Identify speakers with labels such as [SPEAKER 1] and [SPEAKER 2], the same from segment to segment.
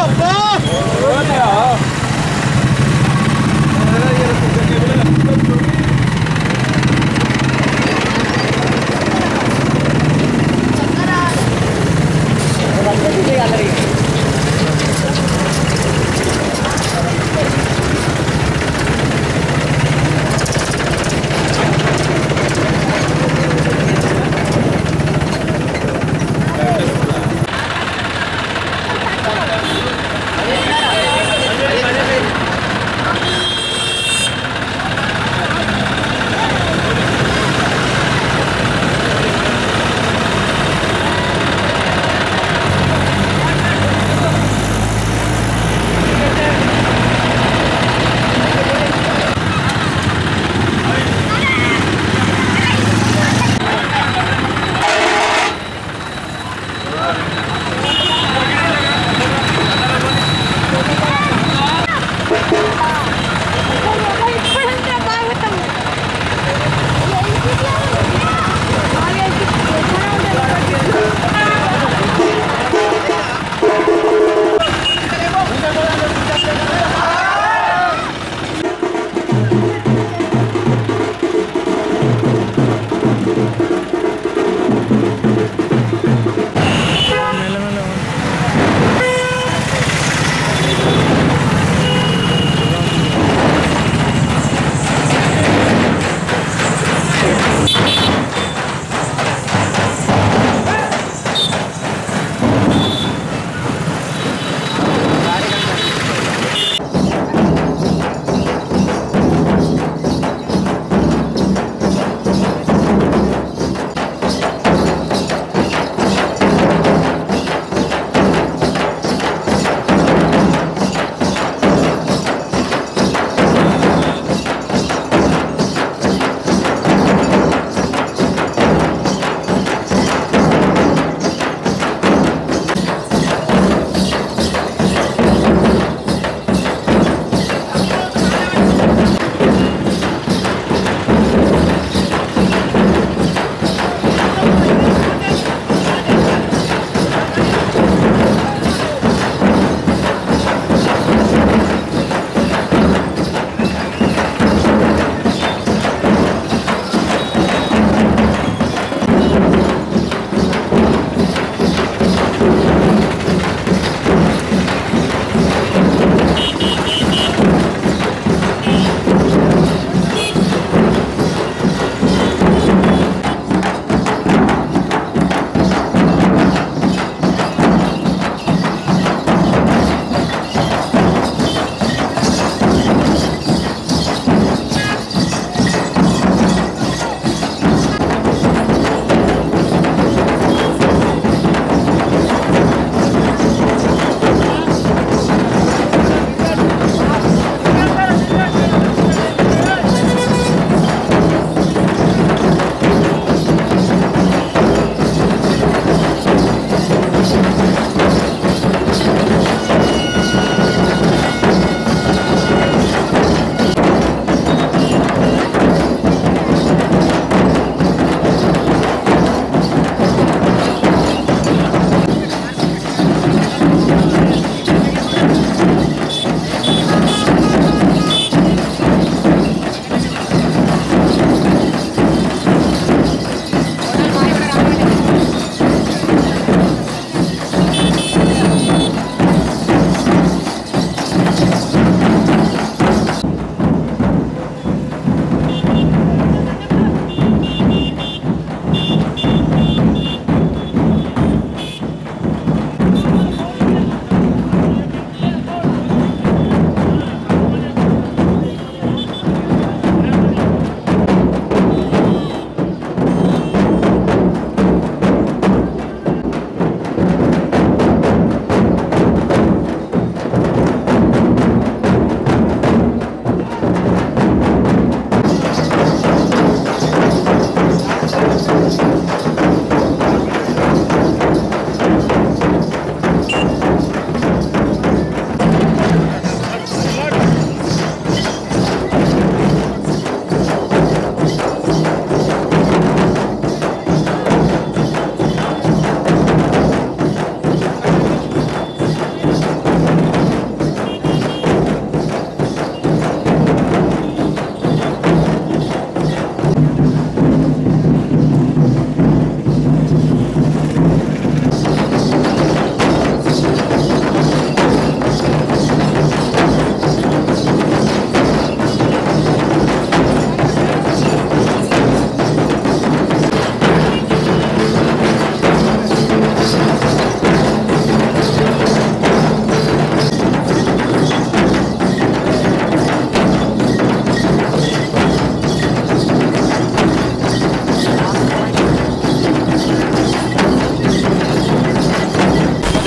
[SPEAKER 1] అదే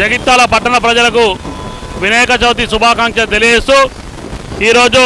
[SPEAKER 1] జగిత్యాల పట్టణ ప్రజలకు వినాయక చవితి శుభాకాంక్షలు తెలియజేస్తూ ఈరోజు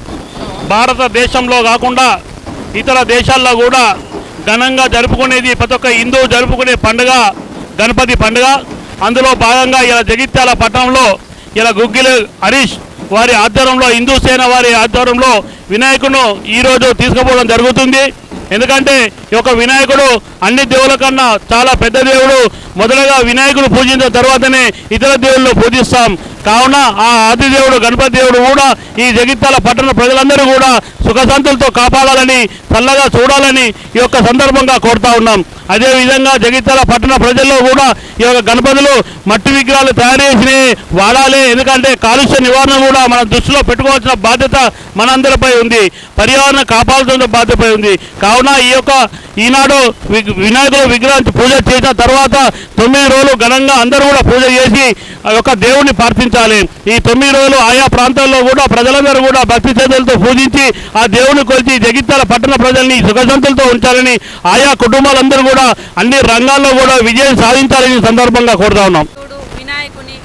[SPEAKER 1] భారతదేశంలో కాకుండా ఇతర దేశాల్లో కూడా ఘనంగా జరుపుకునేది ప్రతి ఒక్క హిందూ జరుపుకునే పండుగ గణపతి పండుగ అందులో భాగంగా ఇలా జగిత్యాల పట్టణంలో ఇలా గుగ్గిల హరీష్ వారి ఆధ్వర్యంలో హిందూ సేన వారి ఆధ్వర్యంలో వినాయకుడు ఈరోజు తీసుకుపోవడం జరుగుతుంది ఎందుకంటే ఈ యొక్క వినాయకుడు అన్ని దేవుల కన్నా చాలా పెద్ద దేవుడు మొదటగా వినాయకుడు పూజించిన తర్వాతనే ఇతర దేవుళ్ళు పూజిస్తాం కావున ఆ ఆది దేవుడు గణపతి దేవుడు కూడా ఈ జగిత్యాల పట్టణ ప్రజలందరూ కూడా సుఖశాంతులతో కాపాడాలని చల్లగా చూడాలని ఈ యొక్క సందర్భంగా కోరుతా ఉన్నాం అదేవిధంగా జగిత్యాల పట్టణ ప్రజల్లో కూడా ఈ యొక్క గణపతులు మట్టి విగ్రహాలు తయారు చేసి వాడాలి ఎందుకంటే కాలుష్య నివారణ కూడా మన దృష్టిలో పెట్టుకోవాల్సిన బాధ్యత మనందరిపై ఉంది పర్యావరణ కాపాడుతున్న బాధ్యతపై ఉంది కావున ఈ యొక్క ఈనాడు వి- వినాయకుడు విగ్రహం పూజ చేసిన తర్వాత తొమ్మిది రోజులు ఘనంగా అందరూ కూడా పూజ చేసి ఆ యొక్క దేవుణ్ణి ప్రార్థించాలి ఈ తొమ్మిది రోజులు ఆయా ప్రాంతాల్లో కూడా ప్రజలందరూ కూడా భక్తి శ్రద్ధలతో పూజించి ఆ దేవుని కొలిచి జగిత్యాల పట్టణ ప్రజల్ని సుఖశాంతులతో ఉంచాలని ఆయా కుటుంబాలందరూ కూడా అన్ని రంగాల్లో కూడా విజయం సాధించాలని ఈ సందర్భంగా కోరుతా ఉన్నాం
[SPEAKER 2] తోడు వినాయకుని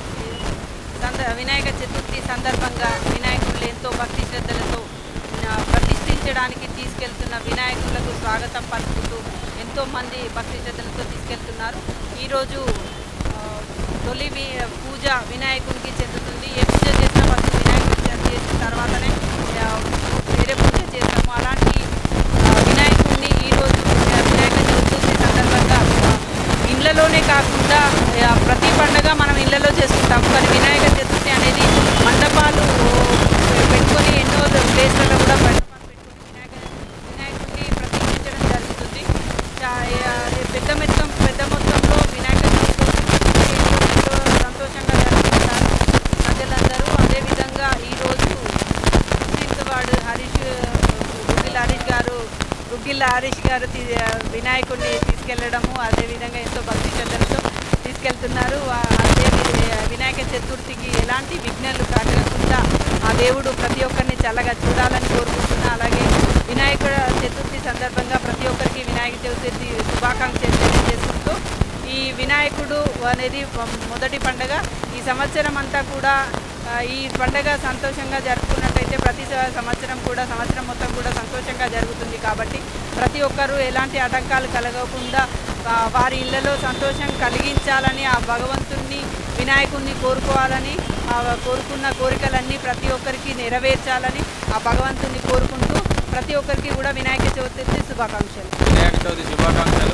[SPEAKER 2] సంద వినాయక చతుర్థి సందర్భంగా వినాయకులు ఎంతో భక్తి శ్రద్ధలతో ఆ, ప్రతిష్ఠించడానికి తీసుకెళ్తున్న వినాయకులకు స్వాగతం పలుకుతూ ఎంతో మంది భక్తి శ్రద్ధలతో తీసుకెళ్తున్నారు ఈరోజు ఆ, తొలి వి పూజ వినాయకునికి చెందుతుంది ఏ పూజ చేసినా ఫస్ట్ వినాయకుడికి చెంది చేసిన తర్వాతనే ఆ, వేరే పూజ చేస్తాము అలాంటి ఆ, వినాయకుడిని ఈరోజు వినాయక చతుర్థి సందర్భంగా ఆ, ఇళ్లలోనే కాకుండా ఆ, ప్రతి పండగ మనం ఇళ్లలో చేసుకుంటాము కానీ వినాయక చతుర్థి అనేది మండపాలు పెట్టుకొని ఎన్నో ప్లేస్లలో కూడా మండపాలు పెట్టుకొని వినాయక వినాయకుడిని ప్రతిష్ఠించడం జరుగుతుంది చా- ఆ, పెద్ద మొత్తం పెద్ద మొత్తంలో వినాయక చతుర్థి ఎంతో సంతోషంగా జరుపుకుంటారు ప్రజలందరూ అదేవిధంగా ఈరోజు ఫిఫ్టీన్త్ వార్డు హరీష్ గుగ్గిల్ హరీష్ గారు గుగ్గిల్ హరీష్ గారు తీ- వినాయకుడిని తీసుకెళ్లడము అదేవిధంగా ఎంతో భక్తి శ్రద్ధలతో తీసుకెళ్తున్నారు ఆ- అదే వి- వినాయక చతుర్థికి ఎలాంటి విఘ్నాలు కలగకుండా ఆ దేవుడు ప్రతి ఒక్కరిని చల్లగా చూడాలని కోరుకుంటున్నా అలాగే వినాయక చతుర్థి సందర్భంగా ప్రతి ఒక్కరికి వినాయక చతుర్థి శుభాకాంక్షలు తెలియజేసుకుంటూ ఈ వినాయకుడు అనేది మొదటి పండగ ఈ సంవత్సరం అంతా కూడా ఆ, ఈ పండగ సంతోషంగా జరుపుకున్నట్టయితే ప్రతి స- సంవత్సరం కూడా సంవత్సరం మొత్తం కూడా సంతోషంగా జరుగుతుంది కాబట్టి ప్రతి ఒక్కరూ ఎలాంటి ఆటంకాలు కలగకుండా ఆ, వారి ఇళ్లలో సంతోషం కలిగించాలని ఆ భగవంతుణ్ణి వినాయకుణ్ణి కోరుకోవాలని ఆ కోరుకున్న కోరికలన్నీ ప్రతి ఒక్కరికి నెరవేర్చాలని ఆ భగవంతుణ్ణి కోరుకుంటూ ప్రతి ఒక్కరికి కూడా వినాయక చవితి శుభాకాంక్షలు
[SPEAKER 3] వినాయక చవితి శుభాకాంక్షలు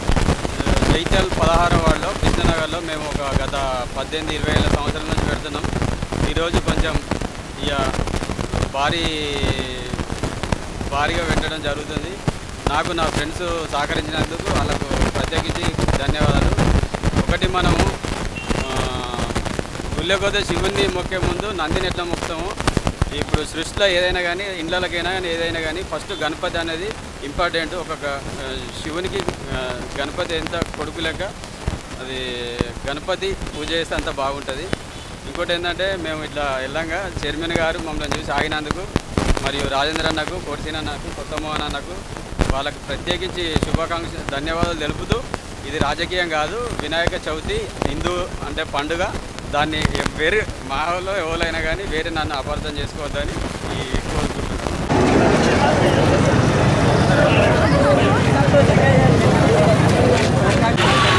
[SPEAKER 3] జైత్యాల్ పదహారో వార్డులో కృష్ణనగర్లో మేము ఒక గత పద్దెనిమిది ఇరవై ఏళ్ళ సంవత్సరాల నుంచి పెడుతున్నాం ఈరోజు కొంచెం ఇక భారీ భారీగా పెట్టడం జరుగుతుంది నాకు నా ఫ్రెండ్స్ సహకరించినందుకు వాళ్ళకు ప్రత్యేకించి ధన్యవాదాలు ఒకటి మనము గుళ్ళకొద్దే శివుణ్ణి మొక్కే ముందు నందిని ఎట్లా మొక్కుతాము ఇప్పుడు సృష్టిలో ఏదైనా కానీ ఇండ్లకైనా కానీ ఏదైనా కానీ ఫస్ట్ గణపతి అనేది ఇంపార్టెంట్ ఒక గ- ఆ, శివునికి ఆ, గణపతి ఎంత కొడుకు లెక్క అది గణపతి పూజ చేస్తే అంత బాగుంటుంది ఇంకోటి ఏంటంటే మేము ఇట్లా వెళ్ళంగా చైర్మన్ గారు మమ్మల్ని చూసి ఆగినందుకు మరియు రాజేంద్ర అన్నకు కోటిసీన అన్నకు కొత్త మోహన్ అన్నకు వాళ్ళకు ప్రత్యేకించి శుభాకాంక్ష ధన్యవాదాలు తెలుపుతూ ఇది రాజకీయం కాదు వినాయక చవితి హిందూ అంటే పండుగ దాన్ని వేరే మా వాళ్ళు ఎవరైనా కానీ వేరే నన్ను అపార్థం చేసుకోవద్దని ఈ కోరుకుంటున్నాను
[SPEAKER 2] సంతోషంగా